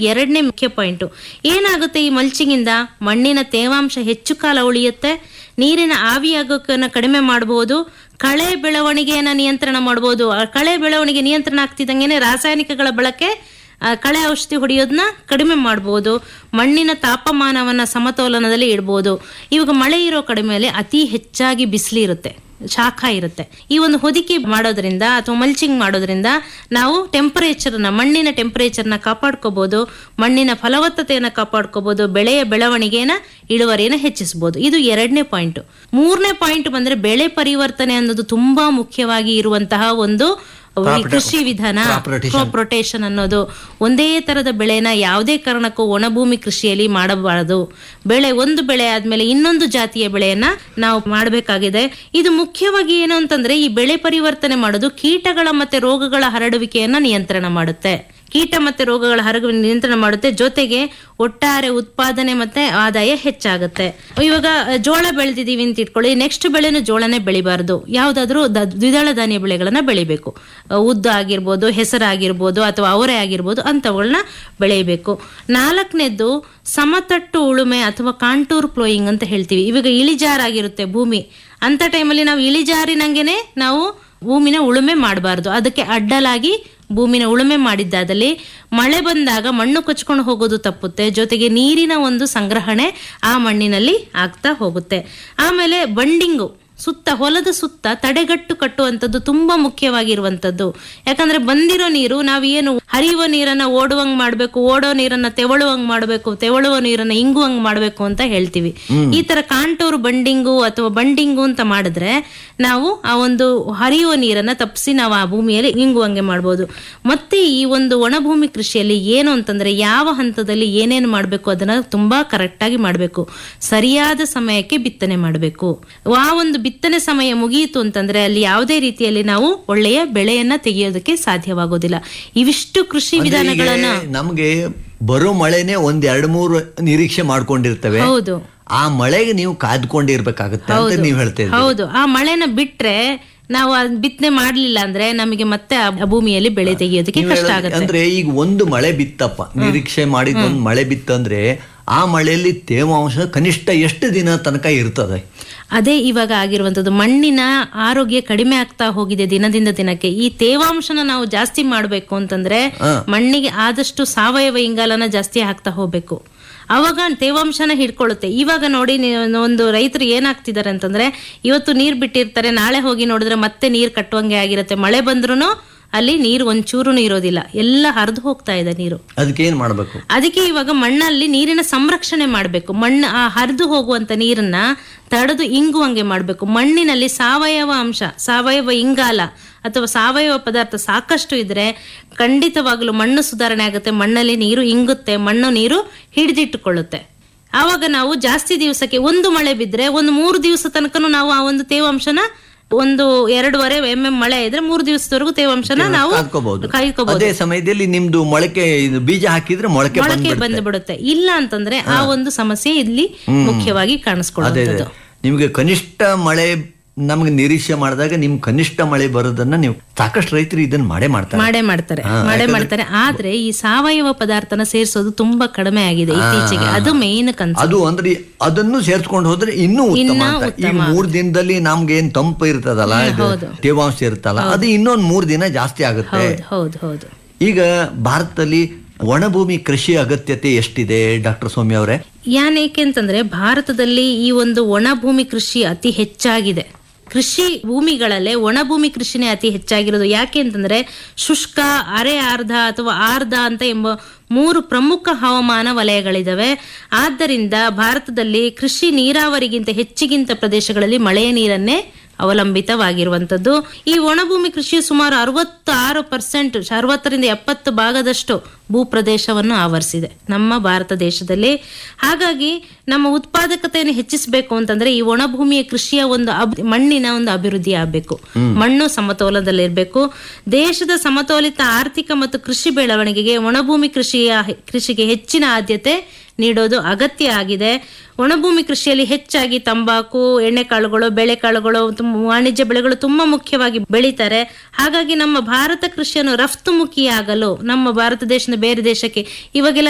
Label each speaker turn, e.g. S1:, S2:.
S1: ಎರಡನೇ ಮುಖ್ಯ ಪಾಯಿಂಟು ಏನಾಗುತ್ತೆ ಈ ಮಲ್ಚಿಂಗ್ ಇಂದ ಮಣ್ಣಿನ ತೇವಾಂಶ ಹೆಚ್ಚು ಕಾಲ ಉಳಿಯುತ್ತೆ ನೀರಿನ ಆವಿಯಾಗೋಕನ್ನ ಕಡಿಮೆ ಮಾಡಬಹುದು ಕಳೆ ಬೆಳವಣಿಗೆಯನ್ನ ನಿಯಂತ್ರಣ ಮಾಡಬಹುದು ಆ ಕಳೆ ಬೆಳವಣಿಗೆ ನಿಯಂತ್ರಣ ಆಗ್ತಿದ್ದಂಗೆನೆ ರಾಸಾಯನಿಕಗಳ ಬಳಕೆ ಆ, ಕಳೆ ಔಷಧಿ ಹೊಡೆಯೋದನ್ನ ಕಡಿಮೆ ಮಾಡ್ಬೋದು ಮಣ್ಣಿನ ತಾಪಮಾನವನ್ನ ಸಮತೋಲನದಲ್ಲಿ ಇಡ್ಬೋದು ಇವಾಗ ಮಳೆ ಇರೋ ಕಡಿಮೆಯಲ್ಲಿ ಅತಿ ಹೆಚ್ಚಾಗಿ ಬಿಸಿಲಿರುತ್ತೆ ಶಾಖ ಇರುತ್ತೆ ಈ ಒಂದು ಹೊದಿಕೆ ಮಾಡೋದ್ರಿಂದ ಅಥವಾ ಮಲ್ಚಿಂಗ್ ಮಾಡೋದ್ರಿಂದ ನಾವು ಟೆಂಪರೇಚರ್ನ ಮಣ್ಣಿನ ಟೆಂಪರೇಚರ್ನ ಕಾಪಾಡ್ಕೋಬಹುದು ಮಣ್ಣಿನ ಫಲವತ್ತತೆಯನ್ನು ಕಾಪಾಡ್ಕೋಬಹುದು ಬೆಳೆಯ ಬೆಳವಣಿಗೆನ ಇಳುವರಿಯನ್ನು ಹೆಚ್ಚಿಸಬಹುದು ಇದು ಎರಡನೇ ಪಾಯಿಂಟ್ ಮೂರನೇ ಪಾಯಿಂಟ್ ಬಂದ್ರೆ ಬೆಳೆ ಪರಿವರ್ತನೆ ಅನ್ನೋದು ತುಂಬಾ ಮುಖ್ಯವಾಗಿ ಇರುವಂತಹ ಒಂದು ಈ ಕೃಷಿ ವಿಧಾನ ಕ್ರಾಪ್ ರೊಟೇಷನ್ ಅನ್ನೋದು ಒಂದೇ ತರದ ಬೆಳೆನ ಯಾವುದೇ ಕಾರಣಕ್ಕೂ ಒಣಭೂಮಿ ಕೃಷಿಯಲ್ಲಿ ಮಾಡಬಾರದು ಬೆಳೆ ಒಂದು ಬೆಳೆ ಆದ್ಮೇಲೆ ಇನ್ನೊಂದು ಜಾತಿಯ ಬೆಳೆಯನ್ನ ನಾವು ಮಾಡಬೇಕಾಗಿದೆ ಇದು ಮುಖ್ಯವಾಗಿ ಏನು ಅಂತಂದ್ರೆ ಈ ಬೆಳೆ ಪರಿವರ್ತನೆ ಮಾಡೋದು ಕೀಟಗಳ ಮತ್ತೆ ರೋಗಗಳ ಹರಡುವಿಕೆಯನ್ನ ನಿಯಂತ್ರಣ ಮಾಡುತ್ತೆ ಕೀಟ ಮತ್ತೆ ರೋಗಗಳ ಹರಗ ನಿಯಂತ್ರಣ ಮಾಡುತ್ತೆ ಜೊತೆಗೆ ಒಟ್ಟಾರೆ ಉತ್ಪಾದನೆ ಮತ್ತೆ ಆದಾಯ ಹೆಚ್ಚಾಗುತ್ತೆ ಇವಾಗ ಅಹ್, ಜೋಳ ಬೆಳೆದಿದೀವಿ ಅಂತ ಇಟ್ಕೊಳ್ಳಿ ನೆಕ್ಸ್ಟ್ ಬೆಳೆನು ಜೋಳನೇ ಬೆಳಿಬಾರ್ದು ಯಾವ್ದಾದ್ರು ದ- ದ್ವಿದಳ ಧಾನ್ಯ ಬೆಳೆಗಳನ್ನ ಬೆಳಿಬೇಕು ಅಹ್, ಉದ್ದು ಆಗಿರ್ಬೋದು ಹೆಸರಾಗಿರ್ಬೋದು ಅಥವಾ ಅವರೆ ಆಗಿರ್ಬೋದು ಅಂತವುಗಳನ್ನ ಬೆಳೆಯಬೇಕು ನಾಲ್ಕನೇದ್ದು ಸಮತಟ್ಟು ಉಳುಮೆ ಅಥವಾ ಕಾಂಟೂರ್ ಪ್ಲೋಯಿಂಗ್ ಅಂತ ಹೇಳ್ತೀವಿ ಇವಾಗ ಇಳಿಜಾರಾಗಿರುತ್ತೆ ಭೂಮಿ ಅಂತ ಟೈಮಲ್ಲಿ ನಾವು ಇಳಿಜಾರಿನಂಗೆನೆ ನಾವು ಭೂಮಿನ ಉಳುಮೆ ಮಾಡಬಾರ್ದು ಅದಕ್ಕೆ ಅಡ್ಡಲಾಗಿ ಭೂಮಿನ ಉಳುಮೆ ಮಾಡಿದ್ದಾದಲ್ಲಿ ಮಳೆ ಬಂದಾಗ ಮಣ್ಣು ಕೊಚ್ಕೊಂಡು ಹೋಗೋದು ತಪ್ಪುತ್ತೆ ಜೊತೆಗೆ ನೀರಿನ ಒಂದು ಸಂಗ್ರಹಣೆ ಆ ಮಣ್ಣಿನಲ್ಲಿ ಆಗ್ತಾ ಹೋಗುತ್ತೆ ಆಮೇಲೆ ಬಂಡಿಂಗು ಸುತ್ತ ಹೊಲದ ಸುತ್ತ ತಡೆಗಟ್ಟು ಕಟ್ಟುವಂಥದ್ದು ತುಂಬಾ ಮುಖ್ಯವಾಗಿರುವಂಥದ್ದು ಯಾಕಂದ್ರೆ ಬಂದಿರೋ ನೀರು ನಾವು ಏನು ಹರಿಯುವ ನೀರನ್ನ ಓಡುವಂಗ್ ಮಾಡ್ಬೇಕು ಓಡೋ ನೀರನ್ನ ತೆವಳುವಂಗ್ ಮಾಡ್ಬೇಕು ತೆವಳುವ ನೀರನ್ನ ಇಂಗುವಂಗ್ ಮಾಡ್ಬೇಕು ಅಂತ ಹೇಳ್ತೀವಿ ಈ ತರ ಕಾಂಟೂರು ಬಂಡಿಂಗು ಅಥವಾ ಬಂಡಿಂಗು ಅಂತ ಮಾಡಿದ್ರೆ ನಾವು ಆ ಒಂದು ಹರಿಯುವ ನೀರನ್ನ ತಪ್ಪಿಸಿ ನಾವು ಆ ಭೂಮಿಯಲ್ಲಿ ಇಂಗುವಂಗೆ ಮಾಡ್ಬೋದು ಮತ್ತೆ ಈ ಒಂದು ಒಣಭೂಮಿ ಕೃಷಿಯಲ್ಲಿ ಏನು ಅಂತಂದ್ರೆ ಯಾವ ಹಂತದಲ್ಲಿ ಏನೇನು ಮಾಡಬೇಕು ಅದನ್ನ ತುಂಬಾ ಕರೆಕ್ಟ್ ಆಗಿ ಮಾಡಬೇಕು ಸರಿಯಾದ ಸಮಯಕ್ಕೆ ಬಿತ್ತನೆ ಮಾಡಬೇಕು ಆ ಒಂದು ಬಿತ್ತನೆ ಸಮಯ ಮುಗಿಯಿತು ಅಂತಂದ್ರೆ ಅಲ್ಲಿ ಯಾವುದೇ ರೀತಿಯಲ್ಲಿ ನಾವು ಒಳ್ಳೆಯ ಬೆಳೆಯನ್ನ ತೆಗೆಯೋದಕ್ಕೆ ಸಾಧ್ಯವಾಗೋದಿಲ್ಲ ಇವಿಷ್ಟು ಕೃಷಿ ವಿಧಾನಗಳನ್ನ
S2: ನಮ್ಗೆ ಬರೋ ಮಳೆನೆ ಒಂದ್ ಎರಡ್ ಮೂರು ನಿರೀಕ್ಷೆ ಮಾಡ್ಕೊಂಡಿರ್ತೇವೆ
S1: ಹೌದು
S2: ಆ ಮಳೆಗೆ ನೀವು ಕಾದ್ಕೊಂಡಿರ್ಬೇಕಾಗತ್ತೆ ಅಂತ ನೀವ್ ಹೇಳ್ತಾ ಇದ್ದೀರಿ
S1: ಹೌದು ಆ ಮಳೆನ ಬಿಟ್ರೆ ನಾವು ಅದ್ ಬಿತ್ತನೆ ಮಾಡ್ಲಿಲ್ಲ ಅಂದ್ರೆ ನಮಗೆ ಮತ್ತೆ ಆ ಭೂಮಿಯಲ್ಲಿ ಬೆಳೆ ತೆಗೆಯೋದಕ್ಕೆ
S2: ನೀವ್
S1: ಕಷ್ಟ
S2: ಹೇಳೋದು-
S1: ಆಗುತ್ತೆ
S2: ಅಂದ್ರೆ ಈಗ ಒಂದು ಮಳೆ ಬಿತ್ತಪ್ಪ ನಿರೀಕ್ಷೆ ಮಾಡಿದ ಒಂದು ಮಳೆ ಬಿತ್ತಂದ್ರೆ ಆ ಮಳೆಯಲ್ಲಿ ತೇವಾಂಶ ಕನಿಷ್ಠ ಎಷ್ಟು ದಿನ ತನಕ ಇರ್ತದೆ
S1: ಅದೇ ಇವಾಗ ಆಗಿರುವಂತದ್ದು ಮಣ್ಣಿನ ಆರೋಗ್ಯ ಕಡಿಮೆ ಆಗ್ತಾ ಹೋಗಿದೆ ದಿನದಿಂದ ದಿನಕ್ಕೆ ಈ ತೇವಾಂಶನ ನಾವು ಜಾಸ್ತಿ ಮಾಡಬೇಕು ಅಂತಂದ್ರೆ ಮಣ್ಣಿಗೆ ಆದಷ್ಟು ಸಾವಯವ ಇಂಗಾಲನ ಜಾಸ್ತಿ ಹಾಕ್ತಾ ಹೋಗ್ಬೇಕು ಅವಾಗ ತೇವಾಂಶನ ಹಿಡ್ಕೊಳ್ಳುತ್ತೆ ಇವಾಗ ನೋಡಿ ನೀವು ಒಂದು ರೈತರು ಏನಾಗ್ತಿದ್ದಾರೆ ಅಂತಂದ್ರೆ ಇವತ್ತು ನೀರ್ ಬಿಟ್ಟಿರ್ತಾರೆ ನಾಳೆ ಹೋಗಿ ನೋಡಿದ್ರೆ ಮತ್ತೆ ನೀರ್ ಕಟ್ಟುವಂಗೆ ಆಗಿರುತ್ತೆ ಮಳೆ ಬಂದ್ರೂ ಅಲ್ಲಿ ನೀರು ಒಂಚೂರು ಇರೋದಿಲ್ಲ ಎಲ್ಲ ಹರಿದು ಹೋಗ್ತಾ ಇದೆ ನೀರು
S2: ಅದಕ್ಕೆ ಏನ್ ಮಾಡ್ಬೇಕು
S1: ಅದಕ್ಕೆ ಇವಾಗ ಮಣ್ಣಲ್ಲಿ ನೀರಿನ ಸಂರಕ್ಷಣೆ ಮಾಡಬೇಕು ಮಣ್ಣು ಆ ಹರಿದು ಹೋಗುವಂತ ನೀರನ್ನ ತಡೆದು ಇಂಗುವಂಗೆ ಮಾಡಬೇಕು ಮಣ್ಣಿನಲ್ಲಿ ಸಾವಯವ ಅಂಶ ಸಾವಯವ ಇಂಗಾಲ ಅಥವಾ ಸಾವಯವ ಪದಾರ್ಥ ಸಾಕಷ್ಟು ಇದ್ರೆ ಖಂಡಿತವಾಗಲೂ ಮಣ್ಣು ಸುಧಾರಣೆ ಆಗುತ್ತೆ ಮಣ್ಣಲ್ಲಿ ನೀರು ಇಂಗುತ್ತೆ ಮಣ್ಣು ನೀರು ಹಿಡಿದಿಟ್ಟುಕೊಳ್ಳುತ್ತೆ ಆವಾಗ ನಾವು ಜಾಸ್ತಿ ದಿವಸಕ್ಕೆ ಒಂದು ಮಳೆ ಬಿದ್ರೆ ಒಂದು ಮೂರು ದಿವಸ ತನಕನೂ ನಾವು ಆ ಒಂದು ತೇವಾಂಶನ ಒಂದು ಎರಡೂವರೆ ಎಂ ಎಂ ಮಳೆ ಇದ್ರೆ ಮೂರು ದಿವಸದವರೆಗೂ ತೇವಾಂಶನ ನಾವು
S2: ಕಾದ್ಕೋಬಹುದು
S1: ಕಾಯ್ಕೋಬಹುದು
S2: ಅದೇ ಸಮಯದಲ್ಲಿ ನಿಮ್ದು ಮೊಳಕೆ ಇದು ಬೀಜ ಹಾಕಿದ್ರೆ ಮೊಳಕೆ
S1: ಮೊಳಕೆ
S2: ಬಂದ್ಬಿಡುತ್ತೆ.
S1: ಬಂದು ಬಿಡುತ್ತೆ ಇಲ್ಲ ಅಂತಂದ್ರೆ ಆ ಒಂದು ಸಮಸ್ಯೆ ಇಲ್ಲಿ ಮುಖ್ಯವಾಗಿ
S2: ಅದೇ
S1: ಕಾಣಿಸ್ಕೊಳ್ಳುವಂಥದ್ದು
S2: ನಿಮ್ಗೆ ಕನಿಷ್ಠ ಮಳೆ ನಮ್ಗೆ ನಿರೀಕ್ಷೆ ಮಾಡಿದಾಗ ನಿಮ್ ಕನಿಷ್ಠ ಮಳೆ ಬರೋದನ್ನ ನೀವು ಸಾಕಷ್ಟು ರೈತರು ಇದನ್ನ ಮಾಡೇ ಮಾಡ್ತಾರೆ
S1: ಮಾಡೇ ಮಾಡ್ತಾರೆ ಮಾಡೇ ಮಾಡ್ತಾರೆ ಆದ್ರೆ ಈ ಸಾವಯವ ಪದಾರ್ಥನ ಸೇರಿಸೋದು ತುಂಬಾ ಕಡಿಮೆ ಆಗಿದೆ ಇತ್ತೀಚೆಗೆ ಅದು ಮೇನ್ ಕನ್ಸ
S2: ಅದು ಅಂದ್ರೆ ಅದನ್ನು ಸೇರ್ಸ್ಕೊಂಡು ಹೋದ್ರೆ ಇನ್ನೂ ಉತ್ತಮ ಅಂತ ಈ ಮೂರ್ ದಿನದಲ್ಲಿ ನಮ್ಗೆ ಏನ್ ತಂಪು ಇರ್ತದಲ್ಲ ಇದು ತೇವಾಂಶ ಇರುತ್ತಲ್ಲ ಅದು ಇನ್ನೊಂದ್ ಮೂರ್ ದಿನ ಜಾಸ್ತಿ ಆಗುತ್ತೆ
S1: ಹೌದು ಹೌದು ಹೌದು
S2: ಈಗ ಭಾರತದಲ್ಲಿ ಒಣಭೂಮಿ ಕೃಷಿ ಅಗತ್ಯತೆ ಎಷ್ಟಿದೆ ಡಾಕ್ಟರ್ ಸೌಮ್ಯ ಅವರೇ
S1: ಯಾನೇಕೆ ಅಂತಂದ್ರೆ ಭಾರತದಲ್ಲಿ ಈ ಒಂದು ಒಣ ಭೂಮಿ ಕೃಷಿ ಅತಿ ಹೆಚ್ಚಾಗಿದೆ ಕೃಷಿ ಭೂಮಿಗಳಲ್ಲೇ ಒಣ ಭೂಮಿ ಕೃಷಿನೇ ಅತಿ ಹೆಚ್ಚಾಗಿರೋದು ಯಾಕೆ ಅಂತಂದ್ರೆ ಶುಷ್ಕ ಅರೆ ಆರ್ಧ ಅಥವಾ ಆರ್ಧ ಅಂತ ಎಂಬ ಮೂರು ಪ್ರಮುಖ ಹವಾಮಾನ ವಲಯಗಳಿದಾವೆ ಆದ್ದರಿಂದ ಭಾರತದಲ್ಲಿ ಕೃಷಿ ನೀರಾವರಿಗಿಂತ ಹೆಚ್ಚಿಗಿಂತ ಪ್ರದೇಶಗಳಲ್ಲಿ ಮಳೆಯ ನೀರನ್ನೇ ಅವಲಂಬಿತವಾಗಿರುವಂತದ್ದು ಈ ಒಣಭೂಮಿ ಕೃಷಿಯು ಸುಮಾರು ಅರವತ್ತಾರು ಪರ್ಸೆಂಟ್ ಅರವತ್ತರಿಂದ ಎಪ್ಪತ್ತು ಭಾಗದಷ್ಟು ಭೂಪ್ರದೇಶವನ್ನು ಆವರಿಸಿದೆ ನಮ್ಮ ಭಾರತ ದೇಶದಲ್ಲಿ ಹಾಗಾಗಿ ನಮ್ಮ ಉತ್ಪಾದಕತೆಯನ್ನು ಹೆಚ್ಚಿಸಬೇಕು ಅಂತಂದ್ರೆ ಈ ಒಣಭೂಮಿಯ ಕೃಷಿಯ ಒಂದು ಅಬ್- ಮಣ್ಣಿನ ಒಂದು ಅಭಿವೃದ್ಧಿ ಆಗಬೇಕು ಮಣ್ಣು ಸಮತೋಲನದಲ್ಲಿರಬೇಕು ದೇಶದ ಸಮತೋಲಿತ ಆರ್ಥಿಕ ಮತ್ತು ಕೃಷಿ ಬೆಳವಣಿಗೆಗೆ ಒಣಭೂಮಿ ಕೃಷಿಯ ಕೃಷಿಗೆ ಹೆಚ್ಚಿನ ಆದ್ಯತೆ ನೀಡೋದು ಅಗತ್ಯ ಆಗಿದೆ ಒಣಭೂಮಿ ಕೃಷಿಯಲ್ಲಿ ಹೆಚ್ಚಾಗಿ ತಂಬಾಕು ಎಣ್ಣೆಕಾಳುಗಳು ಬೇಳೆಕಾಳುಗಳು ತುಂಬ- ವಾಣಿಜ್ಯ ಬೆಳೆಗಳು ತುಂಬಾ ಮುಖ್ಯವಾಗಿ ಬೆಳೀತಾರೆ ಹಾಗಾಗಿ ನಮ್ಮ ಭಾರತ ಕೃಷಿಯನ್ನು ರಫ್ತುಮುಖಿಯಾಗಲು ನಮ್ಮ ಭಾರತ ದೇಶದ ಬೇರೆ ದೇಶಕ್ಕೆ ಇವಾಗೆಲ್ಲ